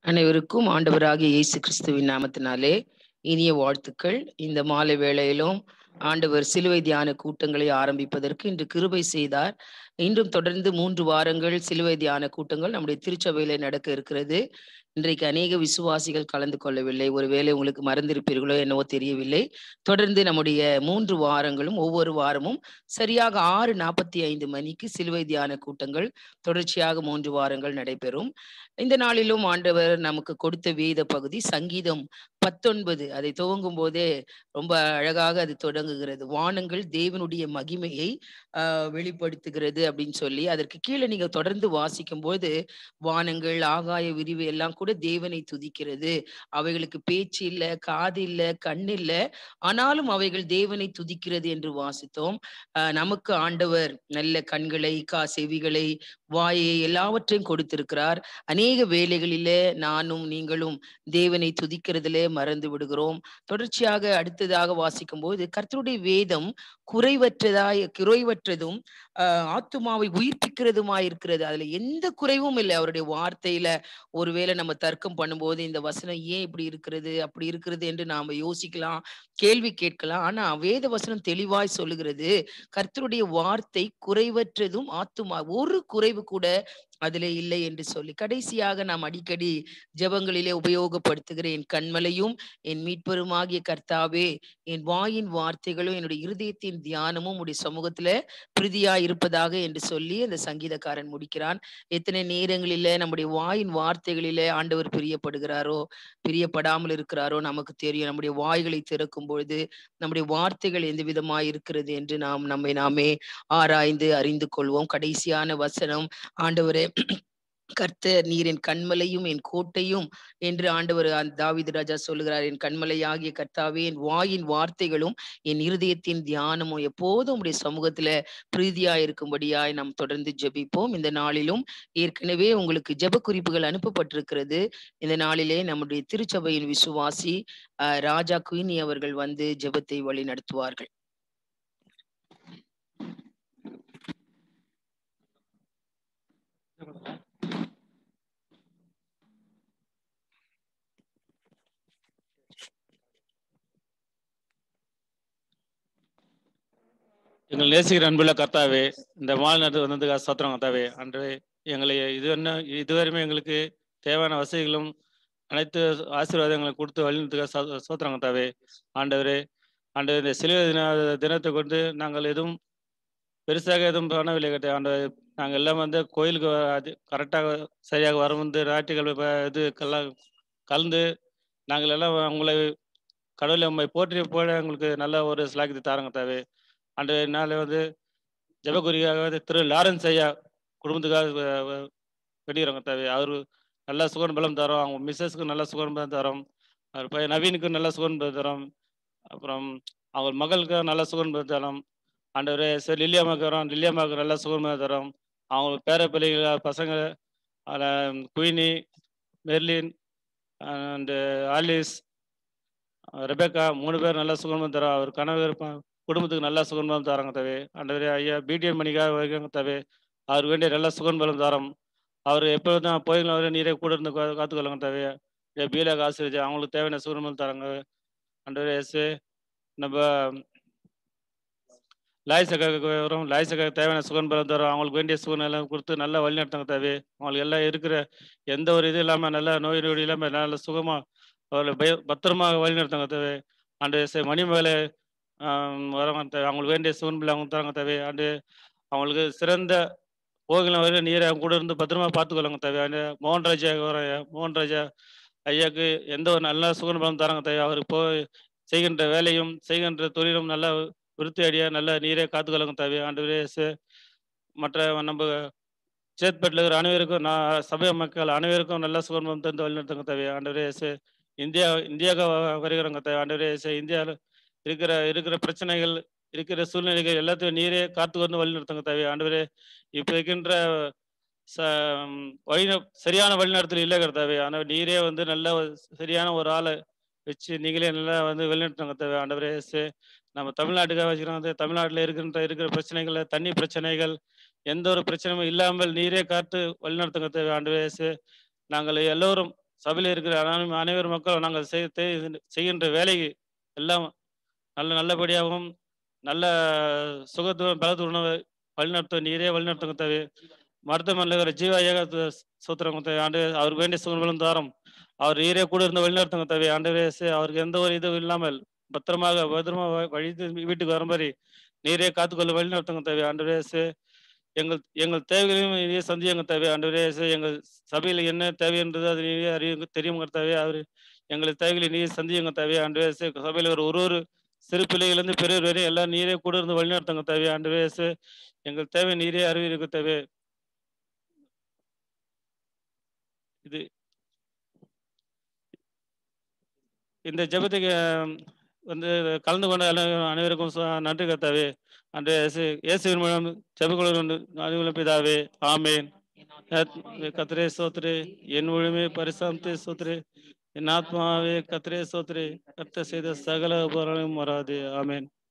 அனைவருக்கும் ஆண்டவராகிய இயேசு கிறிஸ்துவின் நாமத்தினாலே இனிய வாழ்த்துக்கள் இந்த மாலை வேளையிலும் ஆண்டவர் சிலுவை தியான கூட்டங்களை ஆரம்பிப்பதற்கு இன்று கிருபை செய்தார் இன்றும் தொடர்ந்து மூன்று வாரங்கள் சிலுவை தியான கூட்டங்கள் நம்முடைய திருச்சபையில நடக்க இருக்கிறது இன்றைக்கு அநேக விசுவாசிகள் கலந்து கொள்ளவில்லை ஒருவேளை உங்களுக்கு மறந்திருப்பீர்களோ என்னவோ தெரியவில்லை தொடர்ந்து நம்முடைய மூன்று வாரங்களும் ஒவ்வொரு வாரமும் சரியாக ஆறு நாற்பத்தி ஐந்து மணிக்கு சிலுவை தியான கூட்டங்கள் தொடர்ச்சியாக மூன்று வாரங்கள் நடைபெறும் இந்த நாளிலும் ஆண்டவர் நமக்கு கொடுத்த வேத பகுதி சங்கீதம் பத்தொன்பது அதை துவங்கும் போதே ரொம்ப அழகாக அது தொடங்குகிறது வானங்கள் தேவனுடைய மகிமையை ஆஹ் வெளிப்படுத்துகிறது அப்படின்னு சொல்லி அதற்கு கீழே நீங்க தொடர்ந்து வாசிக்கும் போது வானங்கள் ஆகாய விரிவு எல்லாம் கூட தேவனை துதிக்கிறது அவைகளுக்கு பேச்சு இல்லை காது இல்லை கண் இல்லை ஆனாலும் அவைகள் தேவனை துதிக்கிறது என்று வாசித்தோம் ஆஹ் நமக்கு ஆண்டவர் நல்ல கண்களை கா செவிகளை வாயை எல்லாவற்றையும் கொடுத்திருக்கிறார் அநேக வேலைகளிலே நானும் நீங்களும் தேவனை துதிக்கிறதிலே மறந்து விடுகிறோம் தொடர்ச்சியாக அடுத்ததாக வாசிக்கும் போது கர்த்தருடைய வேதம் குறைவற்றதாய் குறைவற்றதும் ஆஹ் ஆத்துமாவை உயிர்ப்பிக்கிறதுமாய் இருக்கிறது அதுல எந்த குறைவும் இல்லை அவருடைய வார்த்தையில ஒருவேளை நம்ம தர்க்கம் பண்ணும்போது இந்த வசனம் ஏன் இப்படி இருக்கிறது அப்படி இருக்கிறது என்று நாம யோசிக்கலாம் கேள்வி கேட்கலாம் ஆனா வேத வசனம் தெளிவாய் சொல்லுகிறது கர்த்தருடைய வார்த்தை குறைவற்றதும் ஆத்துமா ஒரு குறைவு கூட அதிலே இல்லை என்று சொல்லி கடைசியாக நாம் அடிக்கடி ஜெபங்களிலே உபயோகப்படுத்துகிற என் கண்மலையும் என் மீட்பெருமாகிய கர்த்தாவே என் வாயின் வார்த்தைகளும் என்னுடைய இருதயத்தின் தியானமும் உடைய சமூகத்துல பிரதியா இருப்பதாக என்று சொல்லி அந்த சங்கீதக்காரன் முடிக்கிறான் எத்தனை நேரங்களில நம்முடைய வாயின் வார்த்தைகளிலே ஆண்டவர் பிரியப்படுகிறாரோ பிரியப்படாமல் இருக்கிறாரோ நமக்கு தெரியும் நம்முடைய வாய்களை திறக்கும் பொழுது நம்முடைய வார்த்தைகள் எந்த விதமாய் இருக்கிறது என்று நாம் நம்மை நாமே ஆராய்ந்து அறிந்து கொள்வோம் கடைசியான வசனம் ஆண்டவரே கர்த்தர் நீர் என் கண்மலையும் என் கோட்டையும் என்று ஆண்டவர் தாவித ராஜா சொல்லுகிறார் என் கண்மலையாகிய கர்த்தாவே என் வாயின் வார்த்தைகளும் என் இருதயத்தின் தியானமும் எப்போதும் உடைய சமூகத்துல பிரீதியா இருக்கும்படியாய் நாம் தொடர்ந்து ஜெபிப்போம் இந்த நாளிலும் ஏற்கனவே உங்களுக்கு ஜெப குறிப்புகள் அனுப்பப்பட்டிருக்கிறது இந்த நாளிலே நம்முடைய திருச்சபையின் விசுவாசி ராஜா குயினி அவர்கள் வந்து ஜெபத்தை வழி நடத்துவார்கள் எங்கள் நேசிக்கிற அன்புள்ள கர்த்தாவே இந்த மாநிலத்து வந்ததுக்காக சோத்திரம் கர்த்தாவே அன்று எங்களை இது என்ன இதுவரையுமே எங்களுக்கு தேவையான வசதிகளும் அனைத்து ஆசீர்வாதங்களை கொடுத்து வழிநடத்துக்காக சோத்திரம் கர்த்தாவே ஆண்டவரே ஆண்டு இந்த சிலுவை தின தினத்தை கொண்டு நாங்கள் எதுவும் பெருசாக எதுவும் பண்ணவில்லை கேட்ட ஆண்டவர் நாங்கள் எல்லாம் வந்து கோயிலுக்கு அது கரெக்டாக சரியாக வர வந்து ஞாயிற்றுக்கிழமை இது கல்லாம் கலந்து நாங்கள் எல்லாம் உங்களை கடவுளை உண்மை போற்றி போட எங்களுக்கு நல்ல ஒரு சிலாக்கத்தை தாரங்க தேவை அன்று நாள் வந்து ஜபகுரியாக வந்து திரு லாரன்ஸ் ஐயா குடும்பத்துக்காக வெடிக்கிறவங்க தேவை அவர் நல்ல சுகன் பலம் தரோம் அவங்க மிஸ்ஸஸ்க்கு நல்ல சுகன் பலம் தரோம் அவர் பையன் நவீனுக்கு நல்ல சுகன் பலம் தரோம் அப்புறம் அவங்க மகளுக்கு நல்ல சுகன் பலம் தரோம் ஆண்டவரே சரி லில்லியம்மாக்கு வரோம் லில்லியம்மாவுக்கு நல்ல சுகன் பலம் தரோம் அவங்க பேர பிள்ளைங்க பசங்க Queenie Merlin and Alice Rebecca மூணு பேர் நல்ல சுகமாக தரோம் அவர் கனவு குடும்பத்துக்கு நல்ல சுகன் பலம் தராங்க தவே ஆண்டவரே ஐயா பிடிஎம் மணிக்காக வைக்காங்க தவே அவருக்கு வேண்டிய நல்ல சுகன் பலம் தரோம் அவர் எப்போ தான் போய்க்கலாம் அவரே நீரே கூட இருந்து காத்துக்கொள்ளுங்க தவே பீலாக ஆசிரியர் அவங்களுக்கு தேவையான சுகன் பலம் தராங்க ஆண்டவரே எஸ் நம்ம லாய்ஸக்காக வரும் லாய்ஸக்காக தேவையான சுகன் பலம் தரும் அவங்களுக்கு வேண்டிய சுகன் எல்லாம் கொடுத்து நல்லா வழிநடத்தாங்க தேவை அவங்களுக்கு எல்லாம் இருக்கிற எந்த ஒரு இது இல்லாமல் நல்லா நோய் நொடி இல்லாமல் நல்ல சுகமாக அவர்களை பய பத்திரமாக வழிநடத்தாங்க தேவை அண்டு மணிமேலை வரவங்க தேவை அவங்களுக்கு வேண்டிய சுகன் பிள்ளை அவங்க தராங்க தேவை அண்டு அவங்களுக்கு சிறந்த போகலாம் வரையும் நீரை அவங்க கூட இருந்து பத்திரமா பார்த்துக்கொள்ளுங்க தேவை அண்டு மோகன் ராஜா வர மோகன் ராஜா ஐயாவுக்கு எந்த ஒரு நல்ல சுகன் பலம் தராங்க தேவை அவருக்கு போய் செய்கின்ற வேலையும் செய்கின்ற தொழிலும் நல்லா விருத்தி அடியா நல்ல நீரே காத்துக்கொள்ளுங்க தேவை ஆண்டு மற்ற நம்ம சேத்பேட்டில் இருக்கிற அனைவருக்கும் நான் சபை மக்கள் அனைவருக்கும் நல்ல சுகர்மம் தந்து வழிநடத்துங்க தேவை ஆண்டவரே இந்தியா இந்தியாவுக்கு வருகிறவங்க தேவை ஆண்டவரே இந்தியாவில் இருக்கிற இருக்கிற பிரச்சனைகள் இருக்கிற சூழ்நிலைகள் எல்லாத்தையும் நீரே காத்து வந்து வழிநடத்துங்க தேவை ஆண்டவரே இப்போ இருக்கின்ற ச வழி சரியான வழிநடத்தல் இல்லை தேவை ஆனால் நீரே வந்து நல்ல சரியான ஒரு ஆளை வச்சு நீங்களே நல்லா வந்து வழிநடத்துங்க தேவை ஆண்டவரே நம்ம தமிழ்நாட்டுக்காக வச்சுக்கிறோம் வந்து தமிழ்நாட்டில் இருக்கின்ற இருக்கிற பிரச்சனைகள் தண்ணி பிரச்சனைகள் எந்த ஒரு பிரச்சனையும் இல்லாமல் நீரே காத்து வழிநடத்துங்க தேவை ஆண்டு வயசு நாங்கள் எல்லோரும் சபையில் இருக்கிற அனை- அனைவர் மக்களும் நாங்கள் செய்- தே- செய்கின்ற வேலைக்கு எல்லாம் நல்ல நல்லபடியாகவும் நல்ல சுகத்துடன் பலத்துடன் வழிநடத்த நீரே வழிநடத்துங்க தேவை மருத்துவமனையில் இருக்கிற ஜீவா ஏக சூத்திரம் தேவை ஆண்டு அவருக்கு வேண்டிய சுகங்களும் தாரம் அவர் நீரே கூட இருந்து வழிநடத்துங்க தேவை ஆண்டு அவருக்கு எந்த ஒரு இதுவும் இல்லாமல் பத்திரமாக பத்திரமா வ- வழி திரும்பி வீட்டுக்கு வரும்படி நீரே காத்துக்கொள்ள வழிநடத்துங்க தேவை ஆண்டு எங்கள் எங்கள் தேவைகளையும் நீரே சந்தியங்க தேவை ஆண்டு எங்கள் சபையில் என்ன தேவைன்றது அது நீரே அறிய தெரியுங்க தேவை அவர் எங்களுக்கு தேவைகளை நீரே சந்தியங்க தேவை ஆண்டு சபையில் ஒரு ஒரு ஒரு சிறு பிள்ளைகளிலிருந்து பெரியவர் வரை எல்லாம் நீரே கூட இருந்து வழிநடத்துங்க தேவை ஆண்டு எங்கள் தேவை நீரே அறிவிக்க தேவை இது இந்த ஜெபத்துக்கு அஹ், வந்து கலந்து கொண்ட எல்லா- அனைவருக்கும் சு- நன்றி கர்த்தாவே அன்று இயேசுவின் மூலம் ஜெபக்குழு அலுவலம் பிதாவே ஆமேன் கத்திரே சோத்ரே என் ஒழுமே பரிசாந்தே சோத்ரே என் ஆத்மாவே கத்திரே சோத்ரே கத்த செய்த சகல உபகாரங்களும் வராது ஆமேன்